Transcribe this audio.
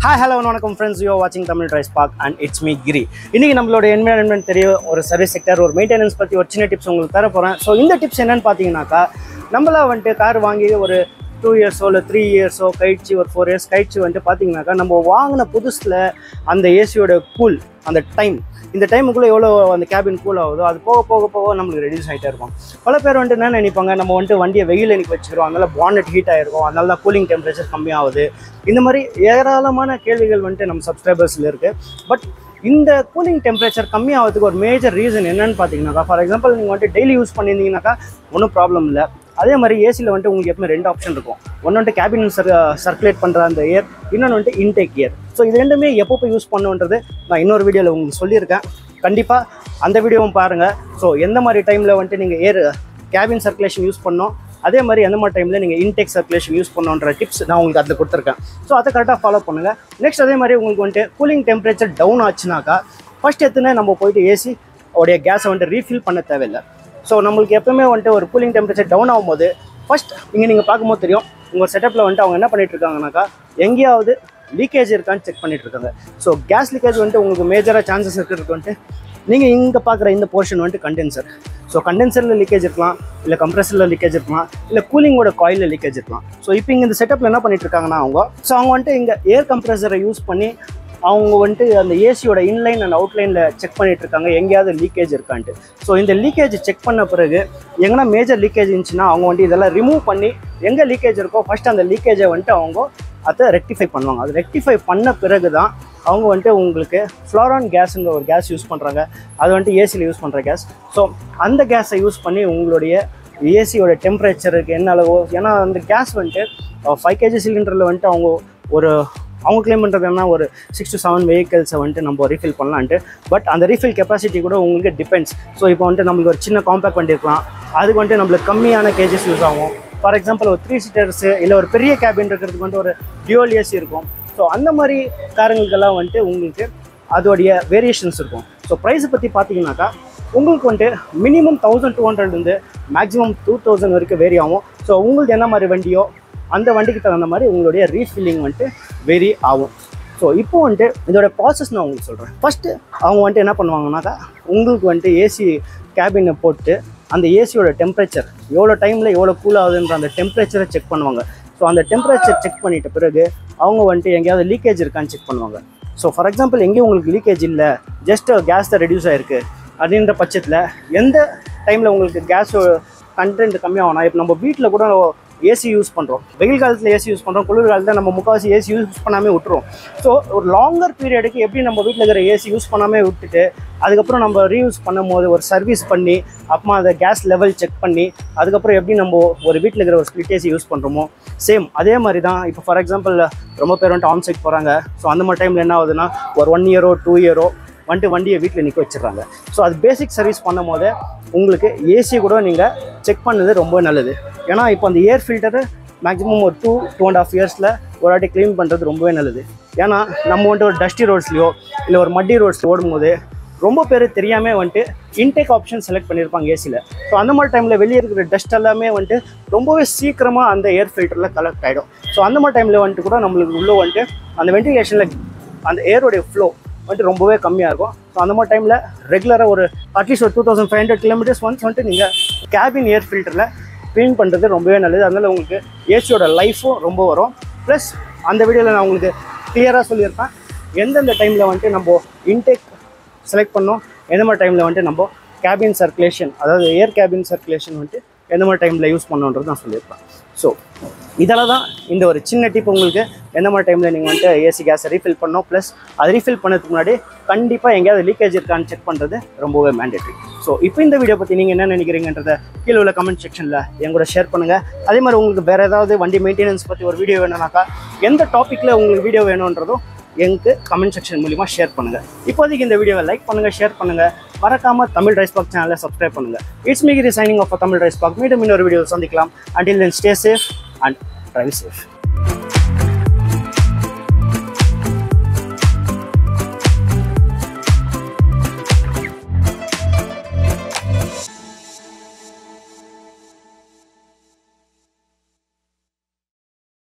hi hello வணக்கம் friends you வாட்சிங் Tamil tries park and it's me Giri இன்னைக்கு நம்மளோட என்விரான்மெண்ட் தெரியும் ஒரு சர்வீஸ் செக்டர் ஒரு மெயின்டெனன்ஸ் பற்றி ஒரு சின்ன டிப்ஸ் உங்களுக்கு தர போகிறேன் ஸோ இந்த டிப்ஸ் என்னன்னு பார்த்தீங்கன்னாக்கா நம்மளா வந்துட்டு கார் வாங்கி ஒரு டூ இயர்ஸோ இல்லை த்ரீ இயர்ஸோ கழிச்சு ஒரு ஃபோர் இயர்ஸ் கழிச்சு வந்துட்டு பார்த்தீங்கன்னாக்கா நம்ம வாங்கின புதுசில் அந்த ஏசியோட கூல் அந்த டைம் இந்த டைமுக்குள்ளே எவ்வளோ அந்த கேபின் கூல் ஆகுதோ அது போக போக போக நம்மளுக்கு ரெடியூஸ் ஆகிட்டே இருக்கும் பல பேர் வந்துட்டு என்ன நினைப்பாங்க நம்ம வந்துட்டு வண்டியை வெயில் எனக்கு வச்சுக்கிறோம் அதனால பானட் ஹீட் ஆகிருக்கும் அதனால தான் கூலிங் டெம்பரேச்சர் கம்மியாகுது இந்த மாதிரி ஏராளமான கேள்விகள் வந்துட்டு நம்ம சப்ஸ்கிரைபர்ஸில் இருக்குது பட் இந்த கூலிங் டெம்பரேச்சர் கம்மியாகிறதுக்கு ஒரு மேஜர் ரீசன் என்னன்னு பார்த்தீங்கன்னாக்கா ஃபார் எக்ஸாம்பிள் நீங்கள் வந்துட்டு டெய்லி யூஸ் பண்ணியிருந்தீங்கன்னாக்கா ஒன்றும் ப்ராப்ளம் இல்லை அதே மாதிரி ஏசியில் வந்துட்டு உங்களுக்கு எப்பவுமே ரெண்டு ஆப்ஷன் இருக்கும் ஒன்று வந்துட்டு கேபின் சர் சர்க்குலேட் பண்ணுற அந்த ஏர் இன்னொன்று வந்துட்டு இன்டேக் ஏர் ஸோ இது ரெண்டுமே எப்போ போய் யூஸ் பண்ணுன்றது நான் இன்னொரு வீடியோவில் உங்களுக்கு சொல்லியிருக்கேன் கண்டிப்பாக அந்த வீடியோவும் பாருங்கள் ஸோ எந்த மாதிரி டைமில் வந்துட்டு நீங்கள் ஏர் கேபின் சர்க்குலேஷன் யூஸ் பண்ணோம் அதே மாதிரி எந்த மாதிரி டைமில் நீங்கள் இன்டேக் சர்க்குலேஷன் யூஸ் பண்ணோன்ற டிப்ஸ் நான் உங்களுக்கு அதில் கொடுத்துருக்கேன் ஸோ அதை கரெக்டாக ஃபாலோ பண்ணுங்கள் நெக்ஸ்ட் அதே மாதிரி உங்களுக்கு வந்துட்டு கூலிங் டெம்பரேச்சர் டவுன் ஆச்சுனாக்கா ஃபர்ஸ்ட் எத்தனை நம்ம போயிட்டு ஏசி உடைய கேஸை வந்துட்டு ரீஃபில் பண்ண தேவையில்லை ஸோ நம்மளுக்கு எப்பவுமே வந்துட்டு ஒரு கூலிங் டெம்பரேச்சர் டவுன் ஆகும்போது ஃபர்ஸ்ட் இங்கே நீங்கள் பார்க்கும்போது தெரியும் உங்கள் செட்டப்பில் வந்துட்டு அவங்க என்ன பண்ணிட்டு இருக்காங்கனாக்கா எங்கேயாவது லீக்கேஜ் இருக்கான்னு செக் பண்ணிட்டு இருக்காங்க ஸோ கேஸ் லீக்கேஜ் வந்துட்டு உங்களுக்கு மேஜராக சான்சஸ் இருக்கிறதுக்கு வந்துட்டு நீங்கள் இங்கே பார்க்குற இந்த போர்ஷன் வந்துட்டு கண்டென்சர் ஸோ கண்டென்சரில் லீக்கேஜ் இருக்கலாம் இல்லை கம்ப்ரெசரில் லீக்கேஜ் இருக்கலாம் இல்லை கூலிங்கோட காயிலில் லீக்கேஜ் இருக்கலாம் ஸோ இப்போ இங்கே இந்த செட்டப்பில் என்ன பண்ணிட்டு இருக்காங்கன்னா அவங்க ஸோ அவங்க வந்துட்டு இங்கே ஏர் கம்ப்ரெசரை யூஸ் பண்ணி அவங்க வந்துட்டு அந்த ஏசியோட இன்லைன் அண்ட் அவுட்லைனில் செக் பண்ணிட்டு இருக்காங்க எங்கேயாவது லீக்கேஜ் இருக்கான்ட்டு ஸோ இந்த லீக்கேஜ் செக் பண்ண பிறகு எங்கன்னா மேஜர் லீக்கேஜ் இருந்துச்சுன்னா அவங்க வந்துட்டு இதெல்லாம் ரிமூவ் பண்ணி எங்கே லீக்கேஜ் இருக்கோ ஃபர்ஸ்ட் அந்த லீக்கேஜை வந்துட்டு அவங்க அதை ரெக்டிஃபை பண்ணுவாங்க அது ரெக்டிஃபை பண்ண பிறகு தான் அவங்க வந்துட்டு உங்களுக்கு ஃப்ளோரான் கேஸுங்கிற ஒரு கேஸ் யூஸ் பண்ணுறாங்க அது வந்துட்டு ஏசியில் யூஸ் பண்ணுற கேஸ் ஸோ அந்த கேஸை யூஸ் பண்ணி உங்களுடைய ஏசியோட டெம்பரேச்சருக்கு என்ன அளவோ ஏன்னா அந்த கேஸ் வந்துட்டு ஃபைவ் கேஜி சிலிண்டரில் வந்துட்டு அவங்க ஒரு அவங்க கிளைம் பண்ணுறது என்ன ஒரு சிக்ஸ் டு செவன் வெஹிக்கல்ஸை வந்துட்டு நம்ம ரீஃபில் பண்ணலான்ட்டு பட் அந்த ரீஃபில் கெப்பாசிட்டி கூட உங்களுக்கு டிபெண்ட்ஸ் ஸோ இப்போ வந்துட்டு நம்மளுக்கு ஒரு சின்ன காம்பேக்ட் வண்டி இருக்கலாம் அதுக்கு வந்துட்டு நம்மளுக்கு கம்மியான கேஜஸ் யூஸ் ஆகும் ஃபார் எக்ஸாம்பிள் ஒரு த்ரீ சீட்டர்ஸு இல்லை ஒரு பெரிய கேபின் இருக்கிறதுக்கு வந்துட்டு ஒரு டியூல் ஏசி இருக்கும் ஸோ அந்த மாதிரி காரங்களுக்கெல்லாம் வந்துட்டு உங்களுக்கு அதோடைய வேரியேஷன்ஸ் இருக்கும் ஸோ ப்ரைஸை பற்றி பார்த்தீங்கன்னாக்கா உங்களுக்கு வந்துட்டு மினிமம் தௌசண்ட் டூ ஹண்ட்ரட்லேருந்து மேக்ஸிமம் டூ தௌசண்ட் வரைக்கும் வேரி ஆகும் ஸோ உங்களுக்கு என்ன மாதிரி வண்டியோ அந்த வண்டிக்கு தகுந்த மாதிரி உங்களுடைய ரீஃபில்லிங் வந்துட்டு வேரி ஆகும் ஸோ இப்போ வந்துட்டு இதோட ப்ராசஸ் நான் உங்களுக்கு சொல்கிறேன் ஃபஸ்ட்டு அவங்க வந்துட்டு என்ன பண்ணுவாங்கனாக்கா உங்களுக்கு வந்துட்டு ஏசி கேபினை போட்டு அந்த ஏசியோட டெம்பரேச்சர் எவ்வளோ டைமில் எவ்வளோ கூல் ஆகுதுன்ற அந்த டெம்பரேச்சரை செக் பண்ணுவாங்க ஸோ அந்த டெம்பரேச்சர் செக் பண்ணிட்ட பிறகு அவங்க வந்துட்டு எங்கேயாவது லீக்கேஜ் இருக்கான்னு செக் பண்ணுவாங்க ஸோ ஃபார் எக்ஸாம்பிள் எங்கேயும் உங்களுக்கு லீக்கேஜ் இல்லை ஜஸ்ட் கேஸ் தான் ரெடியூஸ் ஆகிருக்கு அப்படின்ற பட்சத்தில் எந்த டைமில் உங்களுக்கு கேஸ் கண்டென்ட் கம்மியாகணும் இப்போ நம்ம வீட்டில் கூட ஏசி யூஸ் பண்ணுறோம் வெயில் காலத்தில் ஏசி யூஸ் பண்ணுறோம் குளிர் காலத்தில் நம்ம முக்கால்வாசி ஏசி யூஸ் பண்ணாமல் விட்டுருவோம் ஸோ ஒரு லாங்கர் பீரியடுக்கு எப்படி நம்ம வீட்டில் இருக்கிற ஏசி யூஸ் பண்ணாமல் விட்டுட்டு அதுக்கப்புறம் நம்ம ரீயூஸ் பண்ணும் போது ஒரு சர்வீஸ் பண்ணி அப்புறமா அதை கேஸ் லெவல் செக் பண்ணி அதுக்கப்புறம் எப்படி நம்ம ஒரு வீட்டில் இருக்கிற ஒரு ஸ்பிளிட் ஏசி யூஸ் பண்ணுறோமோ சேம் அதே மாதிரி தான் இப்போ ஃபார் எக்ஸாம்பிள் ரொம்ப பேர் வந்துட்டு ஆன் சைட் போகிறாங்க ஸோ அந்த மாதிரி டைமில் என்ன ஆகுதுன்னா ஒரு ஒன் இயரோ டூ இயரோ வந்துட்டு வண்டியை வீட்டில் நிற்க வச்சிடுறாங்க ஸோ அது பேசிக் சர்வீஸ் பண்ணும் போது உங்களுக்கு ஏசி கூட நீங்கள் செக் பண்ணது ரொம்ப நல்லது ஏன்னா இப்போ அந்த ஏர் ஃபில்டரு மேக்ஸிமம் ஒரு டூ டூ அண்ட் ஆஃப் இயர்ஸில் ஒரு வாட்டி க்ளீன் பண்ணுறது ரொம்பவே நல்லது ஏன்னா நம்ம வந்துட்டு ஒரு டஸ்டி ரோட்ஸ்லையோ இல்லை ஒரு மட்டி ரோட்ஸில் ஓடும்போது ரொம்ப பேர் தெரியாமல் வந்துட்டு இன்டேக் ஆப்ஷன் செலக்ட் பண்ணியிருப்பாங்க ஏசியில் ஸோ அந்த மாதிரி டைமில் வெளியே இருக்கிற டஸ்ட் எல்லாமே வந்துட்டு ரொம்பவே சீக்கிரமாக அந்த ஏர் ஃபில்டரில் கலெக்ட் ஆகிடும் ஸோ அந்த மாதிரி டைமில் வந்துட்டு கூட நம்மளுக்கு உள்ளே வந்துட்டு அந்த வென்டிலேஷனில் அந்த ஏரோடைய ஃப்ளோ வந்துட்டு ரொம்பவே கம்மியாக இருக்கும் ஸோ அந்த மாதிரி டைமில் ரெகுலராக ஒரு அட்லீஸ்ட் ஒரு two thousand five hundred kilometres once வந்துட்டு நீங்கள் கேபின் ஏர் ஃபில்டரில் க்ளீன் பண்ணுறது ரொம்பவே நல்லது அதனால் உங்களுக்கு ஏசியோட லைஃப்பும் ரொம்ப வரும் ப்ளஸ் அந்த வீடியோவில் நான் உங்களுக்கு கிளியராக சொல்லியிருப்பேன் எந்தெந்த டைமில் வந்துட்டு நம்ம இன்டேக் செலக்ட் பண்ணோம் எந்த மாதிரி டைமில் வந்துட்டு நம்ம கேபின் சர்க்குலேஷன் அதாவது ஏர் கேபின் சர்க்குலேஷன் வந்துட்டு எந்த மாதிரி டைமில் யூஸ் பண்ணணுன்றது நான் சொல்லியிருப்பேன் ஸோ இதில் தான் இந்த ஒரு சின்ன டிப் உங்களுக்கு எந்த மாதிரி டைமில் நீங்கள் வந்துட்டு ஏசி கேஸை ரீஃபில் பண்ணணும் ப்ளஸ் அது ரீஃபில் பண்ணதுக்கு முன்னாடி கண்டிப்பாக எங்கேயாவது லீக்கேஜ் இருக்கான்னு செக் பண்ணுறது ரொம்பவே மேண்டேட்ரி ஸோ இப்போ இந்த வீடியோ பற்றி நீங்கள் என்ன நினைக்கிறீங்கன்றத கீழே உள்ள கமெண்ட் செக்ஷனில் என் கூட ஷேர் பண்ணுங்கள் அதே மாதிரி உங்களுக்கு வேறு ஏதாவது வண்டி மெயின்டெனன்ஸ் பற்றி ஒரு வீடியோ வேணும்னாக்கா எந்த டாப்பிக்கில் உங்களுக்கு வீடியோ வேணுன்றதும் எனக்கு கமெண்ட் செக்ஷன் மூலிமா ஷேர் பண்ணுங்கள் இப்போதைக்கு இந்த வீடியோவை லைக் பண்ணுங்கள் ஷேர் பண்ணுங்கள் மறக்காம தமிழ் ரைஸ் பாக் சேனலை சப்ஸ்கிரைப் பண்ணுங்கள் இட்ஸ் மிகிரி signing off Tamil rice pack மீண்டும் இன்னொரு வீடியோ சந்திக்கலாம் until then stay safe and drive safe